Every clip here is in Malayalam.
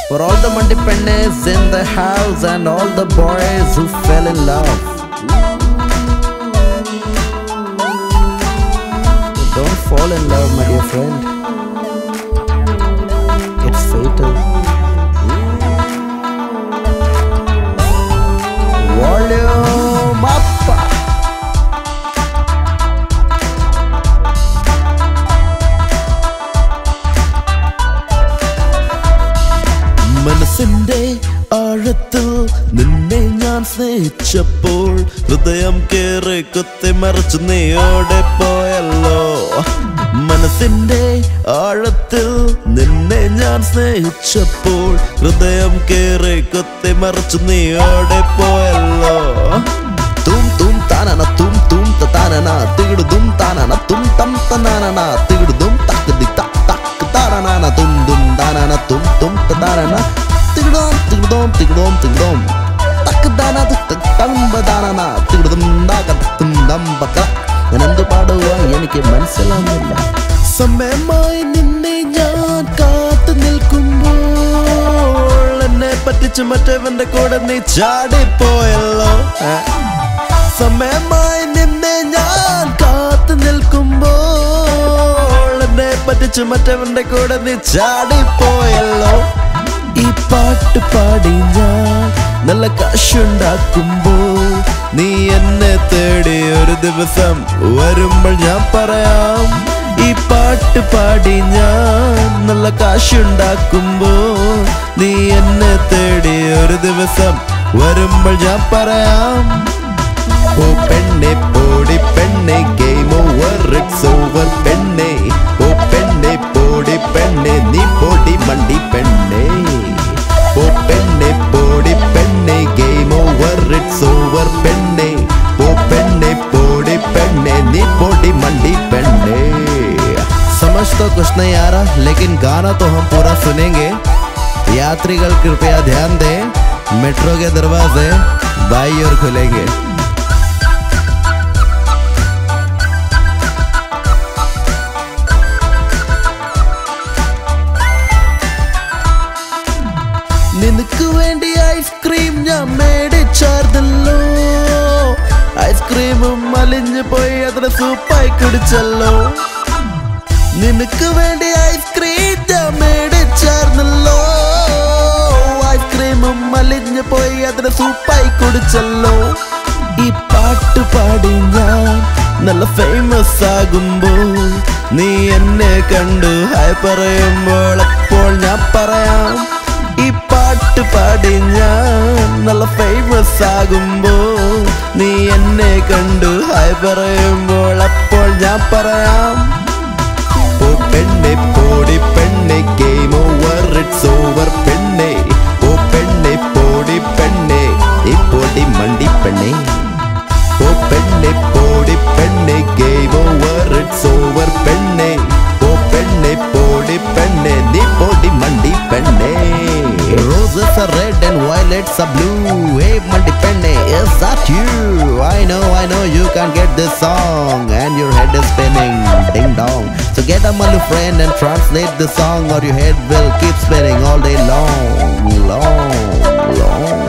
For all the Mandi pennes in the house and all the boys who fell in love. Don't fall in love, my dear friend. It's fatal. Volume up! മനസ്സിന്റെ ആഴത്തിൽ നിന്നെ ഞാൻ സ്നേഹിച്ചപ്പോൾ ഹൃദയം കേറി കുത്തി മറിച്ചു നീയോടെ പോയല്ലോ മനസ്സിന്റെ ആഴത്തിൽ നിന്നെ ഞാൻ സ്നേഹിച്ചപ്പോൾ ഹൃദയം കേറി കുത്തി മറിച്ചു നീയോടെ പോയല്ലോ Tum tum tanana tum tum ta tanana tigdu dum tanana tum tam tanana tigdu dum tak di tak tak tanana tum dum tanana tum tum ta tanana tigdu dum tigdu dum tigdu dum tigdu dum tak dana tak tak tam tanana tigdu dum daga tum dam baka ഞാൻ എന്ത് പാടുക എനിക്ക് മനസ്സിലാവുന്നില്ല സമയമായി നിന്നെ ഞാൻ കാത്തു നിൽക്കുമ്പോൾ എന്നെ പറ്റിച്ച് മറ്റവന്റെ കൂടെ നീ ചാടിപ്പോയല്ലോ ഏ? സമയമായി നിന്നെ ഞാൻ കാത്തു നിൽക്കുമ്പോൾ എന്നെ പറ്റിച്ച് മറ്റവന്റെ കൂടെ നീ ചാടിപ്പോയല്ലോ ഈ പാട്ട് പാടി ഞാൻ നല്ല കാശുണ്ടാക്കുമ്പോൾ നീ എന്നെ തേടി ഒരു ദിവസം വരുമ്പോൾ ഞാൻ പറയാം ഈ പാട്ട് പാടി ഞാൻ നല്ല കാശുണ്ടാക്കുമ്പോൾ നീ എന്നെ തേടി ഒരു ദിവസം വരുമ്പോൾ ഞാൻ പറയാം ഓ പെണ്ണെ പോടി പെണ്ണെ ഗെയിം ഓവർ ഇറ്റ്സ് ഓവർ പെണ്ണെ ഓ പെണ്ണെ പോടി പെണ്ണെ നീ പോടി മണ്ടി പെണ്ണെ ഓ പെണ്ണെ പോടി പെണ്ണെ ഗെയിം ഓവർ ഇറ്റ്സ് ഓവർ പെണ്ണെ ഓ പെണ്ണെ പോടി പെണ്ണെ നീ പോടി മണ്ടി പെണ്ണെ समझ तो कुछ नहीं आ रहा लेकिन गाना तो हम पूरा सुनेंगे यात्रीगण कृपया ध्यान दें मेट्रो के दरवाजे बाई ओर खुलेंगे നിനക്ക് വേണ്ടി ഐസ്ക്രീം ഞാൻ മേടിച്ചാർന്നല്ലോ ഐസ്ക്രീമും മലിഞ്ഞു പോയി അതിന് സൂപ്പായി കുടിച്ചല്ലോ നിനക്ക് വേണ്ടി ഐസ്ക്രീം ഞാൻ മേടിച്ചാർന്നല്ലോ ഐസ്ക്രീമും മലിഞ്ഞു പോയി അതിന് സൂപ്പായി കുടിച്ചല്ലോ ഈ പാട്ട് പാടി ഞാൻ നല്ല ഫേമസ് ആകുമ്പോൾ നീ എന്നെ കണ്ടു ഹായ് പറയുമ്പോൾ അപ്പോൾ ഞാൻ പറയാം ഈ പാട്ട് പാടി ഞാൻ നല്ല ഫേമസ് ആകുമ്പോൾ നീ എന്നെ കണ്ടു ഹായ് പറയുമ്പോൾ അപ്പോൾ ഞാൻ പറയാം ഓ പെണ്ണെ പോടി പെണ്ണെ ഗെയിം ഓവർ ഇറ്റ്സ് ഓവർ പെണ്ണെ ഓ പെണ്ണെ പോടി പെണ്ണെ ഈ പൊടി മണ്ടി പെണ്ണെ ഓ പെണ്ണെ പോടി പെണ്ണെ ഗെയിം ഓവർ ഇറ്റ്സ് ഓവർ പെണ്ണെ ഓ പെണ്ണെ പോടി പെണ്ണെ നീ പൊടി മണ്ടി പെണ്ണെ Roses are red and violets are blue. Hey, Mandi Penne, is that you? I know, I know you can't get this song, and your head is spinning, ding dong. So get a malu friend and translate the song, or your head will keep spinning all day long, long, long.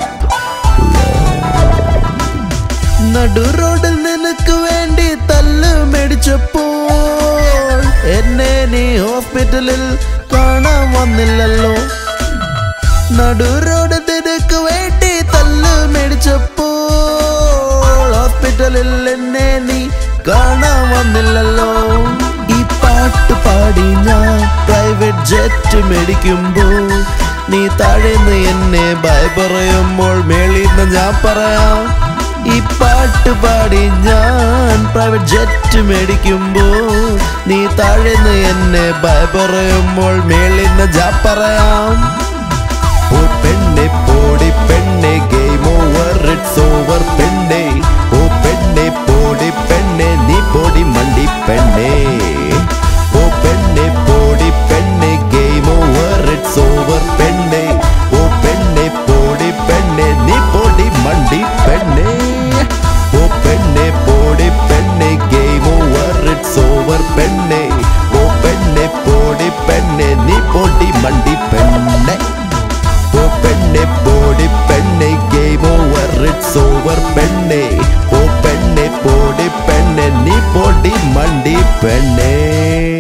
നടു റോഡിൽ നിനക്ക് വേണ്ടി തല്ല് മേടിച്ചപ്പോൾ എന്നെ നീ ഹോസ്പിറ്റലിൽ കാണാൻ വന്നില്ലല്ലോ നടു റോഡ് നിനക്ക് വേണ്ടി തല്ല് മേടിച്ചപ്പോൾ ഹോസ്പിറ്റലിൽ എന്നെ നീ കാണാൻ വന്നില്ലല്ലോ ഈ പാട്ട് പാടി ഞാൻ പ്രൈവറ്റ് ജെറ്റ് മേടിക്കുമ്പോൾ നീ താഴേന്ന് എന്നെ ബൈ പറയുമ്പോൾ മേളിന്ന് ഞാൻ പറയാം ഈ പാട്ട് പാടി ഞാൻ പ്രൈവറ്റ് ജെറ്റ് മേടിക്കുമ്പോൾ നീ താഴേന്ന് എന്നെ ബൈ പറയുമ്പോൾ മേളിന്ന് ഞാൻ പറയാം ഓ പെണ്ണെ പോടി പെണ്ണെ ഗെയിം ഓവർ ഇറ്റ്സ് ഓവർ പെണ്ണെ ഓ പെണ്ണെ പോടി പെണ്ണെ നീ പോടി മണ്ടി പെണ്ണെ ഓ പെണ്ണെ പോടി പെണ്ണെ ഗെയിം ഓവർ ഇറ്റ്സ് ഓവർ പെണ്ണെ ഓ പെണ്ണെ പോടി പെണ്ണെ നീ പോടി മണ്ടി പെണ്ണെ ഓ പെണ്ണെ പോടി പെണ്ണെ ഗെയിം ഓവർ ഇറ്റ്സ് ഓവർ പെണ്ണെ ഓ പെണ്ണെ പോടി പെണ്ണെ നീ പോടി മണ്ടി പെണ്ണെ പൊടി മണ്ടി പെണ്ണേ